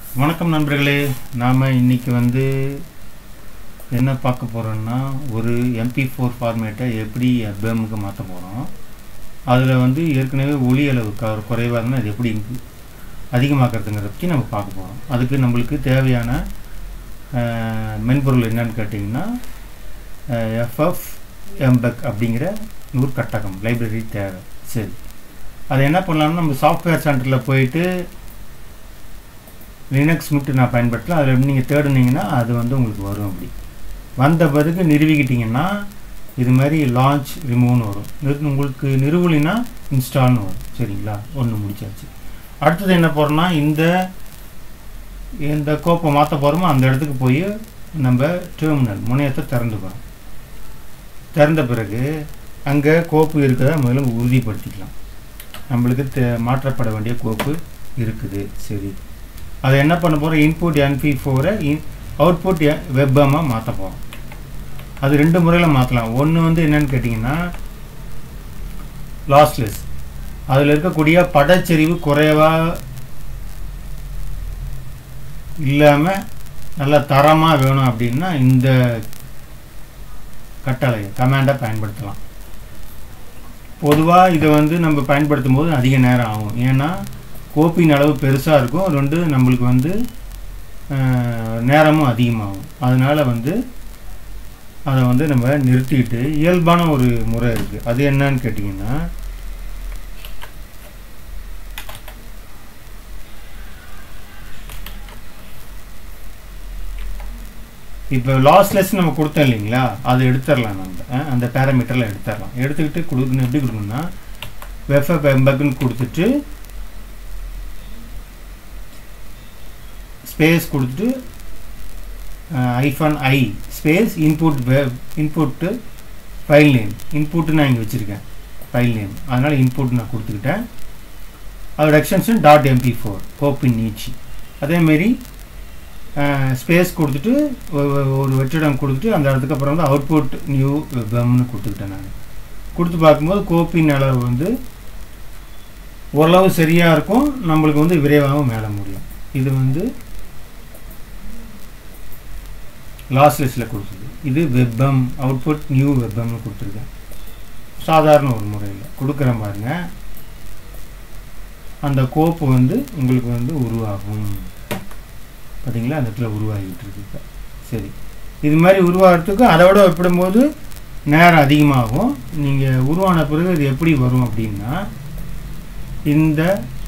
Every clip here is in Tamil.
வணக்கம் நண்பர்களே நாம் இன்னைக்கு வந்து என்ன பார்க்க போகிறோம்னா ஒரு எம்பி ஃபோர் ஃபார்மேட்டை எப்படி எஃப்எம்முக்கு மாற்ற போகிறோம் அதில் வந்து ஏற்கனவே ஒளி அளவு க குறைவாக இருந்தால் அது எப்படி இங்கு அதிகமாக்குறதுங்கிறத பற்றி நம்ம பார்க்க போகிறோம் அதுக்கு நம்மளுக்கு தேவையான அஹ், மென்பொருள் என்னன்னு கேட்டிங்கன்னா எஃப்எஃப் எம்பெக் அப்படிங்கிற நூறு கட்டகம் லைப்ரரி தேவை சரி அது என்ன பண்ணலாம்னா நம்ம சாஃப்ட்வேர் சென்டரில் போயிட்டு லினக்ஸ் மட்டும் நான் பயன்படுத்தலாம் அதில் நீங்கள் தேடுனீங்கன்னா அது வந்து உங்களுக்கு வரும் அப்படி வந்த பிறகு நிறுவிக்கிட்டிங்கன்னா இது மாதிரி லான்ச் ரிமூவ்னு வரும் நிறு- உங்களுக்கு நிறுவலினா இன்ஸ்டால்னு வரும் சரிங்களா ஒன்று முடிச்சாச்சு அடுத்தது என்ன போகிறோம்னா இந்த எந்த கோப்பை மாற்ற போகிறோமோ அந்த இடத்துக்கு போய் நம்ம டெர்மினல் முனையத்தை திறந்துக்கிறோம் திறந்த பிறகு அங்கே கோப்பு இருக்கிறத முதல்ல உறுதிப்படுத்திக்கலாம் நம்மளுக்கு தே- மாற்றப்பட வேண்டிய கோப்பு இருக்குது சரி அதை என்ன பண்ண போகிறோம் இன்புட் என்பி ஃபோரை இன் அவுட்புட் வெப்பமாக மாற்ற போகிறோம் அது ரெண்டு முறையில் மாற்றலாம் ஒன்று வந்து என்னன்னு கேட்டிங்கன்னா லாஸ்லெஸ் அதில் இருக்கக்கூடிய படச்செறிவு குறைவாக இல்லாமல் நல்ல தரமாக வேணும் அப்படின்னா இந்த கட்டளை கமாண்டை பயன்படுத்தலாம் பொதுவாக இதை வந்து நம்ம பயன்படுத்தும் போது அதிக நேரம் ஆகும் ஏன்னா கோப்பின் அளவு பெருசாக இருக்கும் ரெண்டு நம்மளுக்கு வந்து அஹ், நேரமும் அதிகமாகும் அதனால் வந்து அதை வந்து நம்ம நிறுத்திட்டு இயல்பான ஒரு முறை இருக்குது அது என்னன்னு கேட்டிங்கன்னா இப்போ லாஸ்லெஸ் நம்ம கொடுத்தோம் இல்லைங்களா அதை எடுத்துடலாம் நம்ம அஹ், அந்த பேராமீட்டரில் எடுத்துடலாம் எடுத்துக்கிட்டு கொடுக்கணும் எப்படி கொடுக்கணும்னா வெஃப்எஃப் எம்பக்குன்னு கொடுத்துட்டு ஸ்பேஸ் கொடுத்துட்டு hyphen I space input input file name input நான் இங்கே வச்சுருக்கேன் ஃபைல் நேம் அதனால் இன்புட் நான் கொடுத்துக்கிட்டேன் அதோட எக்ஸ்டென்ஷன் டாட் எம்பி ஃபோர் கோப்பின் நீச்சி அதேமாரி ஸ்பேஸ் கொடுத்துட்டு ஒ- ஒ- ஒரு வெற்றிடம் கொடுத்துட்டு அந்த இடத்துக்கு அப்புறம் வந்து அவுட்புட் நியூ வெப்னு கொடுத்துக்கிட்டேன் நான் கொடுத்து பார்க்கும்போது கோப்பின் அளவு வந்து ஓரளவு சரியாக இருக்கும் நம்மளுக்கு வந்து விரைவாகவும் மேல முடியும் இது வந்து லாஸ்ட் லிஸ்ட்டில் கொடுத்தது இது வெப்பம் அவுட்புட் நியூ வெப்பம்னு கொடுத்துருக்கேன் சாதாரண ஒரு முறையில் கொடுக்குறேன் பாருங்க அந்த கோப்பு வந்து உங்களுக்கு வந்து உருவாகும் பார்த்தீங்களா அந்த இடத்துல உருவாகிட்டு இருக்கு இப்ப. சரி இது மாதிரி உருவாகிறதுக்கு அதோட ஒப்பிடும்போது நேரம் அதிகமாகும் நீங்கள் உருவான பிறகு இது எப்படி வரும் அப்படின்னா இந்த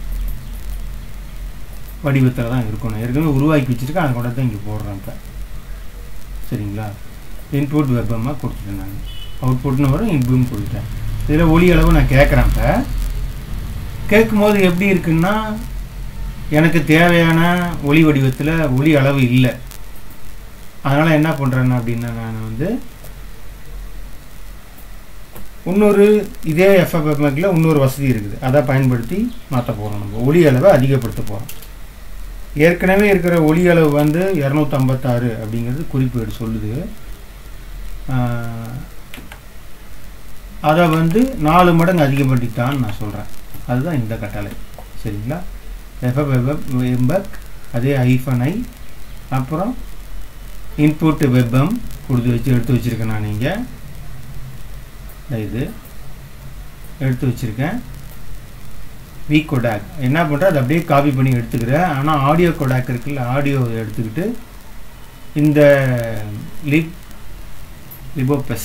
வடிவத்தில் தான் இருக்கணும் ஏற்கனவே உருவாக்கி வச்சுருக்கேன் அதை கூட தான் இங்கே போடுறேன் இப்போ சரிங்களா இன்புட் வெப்பமாக கொடுத்துட்டேன் நான் அவுட்புட்னு வரும் இன்புட்னு கொடுத்துட்டேன் இதில் ஒளி அளவு நான் கேட்குறேன் இப்போ கேட்கும்போது எப்படி இருக்குன்னா எனக்கு தேவையான ஒளி வடிவத்தில் ஒளி அளவு இல்லை அதனால் என்ன பண்ணுறேன்னா அப்படின்னா நான் வந்து இன்னொரு இதே எஃப்எஃப்எம்ல இன்னொரு வசதி இருக்குது அதை பயன்படுத்தி மாற்ற போகிறோம் நம்ம ஒளி அளவை அதிகப்படுத்த போகிறோம் ஏற்கனவே இருக்கிற ஒளி அளவு வந்து இரநூத்தம்பத்தாறு அப்படிங்கிறது குறிப்பேடு சொல்லுது ஆஹ், அதை வந்து நாலு மடங்கு அதிகப்படுத்தித்தான் நான் சொல்கிறேன் அதுதான் இந்த கட்டளை சரிங்களா எஃப்எஃப் எம்பக் அதே ஐஃபன் ஐ அப்புறம் இன்புட் வெப்பம் கொடுத்து வச்சு எடுத்து வச்சுருக்கேன் நான் இங்கே இது எடுத்து வச்சுருக்கேன் வி கொடாக் என்ன பண்ணுறேன் அதை அப்படியே காப்பி பண்ணி எடுத்துக்கிறேன் ஆனால் ஆடியோ கொடாக் இருக்குல்ல ஆடியோ எடுத்துக்கிட்டு இந்த லிப் லிபோபெஸ்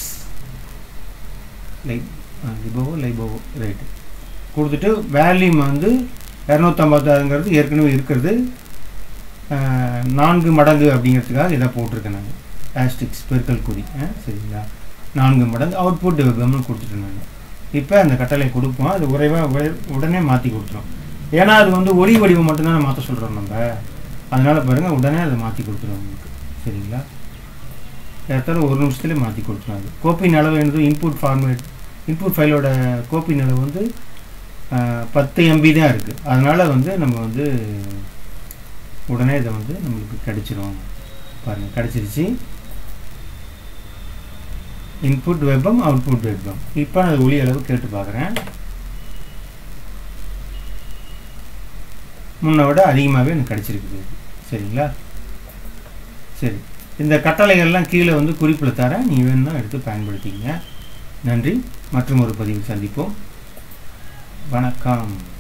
லைப் லிபோவோ லைபோவோ ரைட்டு கொடுத்துட்டு வேல்யூம் வந்து இரநூத்தம்பத்தாறுங்கிறது ஏற்கனவே இருக்கிறது அஹ், நான்கு மடங்கு அப்படிங்கிறதுக்காக இதை போட்டிருக்கேன் நான் ஆஸ்டிக்ஸ் பெருக்கல் குறி அஹ், சரிங்களா நான்கு மடங்கு அவுட்புட் வெப்பம்னு கொடுத்துட்டேன் நான் இப்போ அந்த கட்டளை கொடுப்போம் அது உறைவாக உடனே மாற்றி கொடுத்துரும் ஏன்னா அது வந்து ஒளி வடிவம் மட்டும்தானே மாற்ற சொல்கிறோம் நம்ம அதனால் பாருங்கள் உடனே அதை மாற்றி கொடுத்துரும் உங்களுக்கு சரிங்களா ஏற்றாலும் ஒரு நிமிஷத்துலேயே மாற்றி கொடுத்துரும் அது கோப்பின் அளவு என்னது இன்புட் ஃபார்மேட் இன்புட் ஃபைலோட கோப்பின் அளவு வந்து ஆஹ், பத்து எம்பி தான் இருக்குது அதனால் வந்து நம்ம வந்து உடனே இதை வந்து நம்மளுக்கு கிடைச்சிரும் பாருங்கள் கிடச்சிருச்சு இன்புட் வெப்பம் அவுட்புட் வெப்பம் இப்போ நான் ஒளி அளவு கேட்டு பார்க்குறேன் முன்னை விட அதிகமாகவே எனக்கு கிடச்சிருக்குது சரிங்களா சரி இந்த கட்டளைகள்லாம் கீழே வந்து குறிப்பில் தரேன் நீ வேணும்னா எடுத்து பயன்படுத்திக்கங்க நன்றி மற்றும் ஒரு பதிவில் சந்திப்போம் வணக்கம்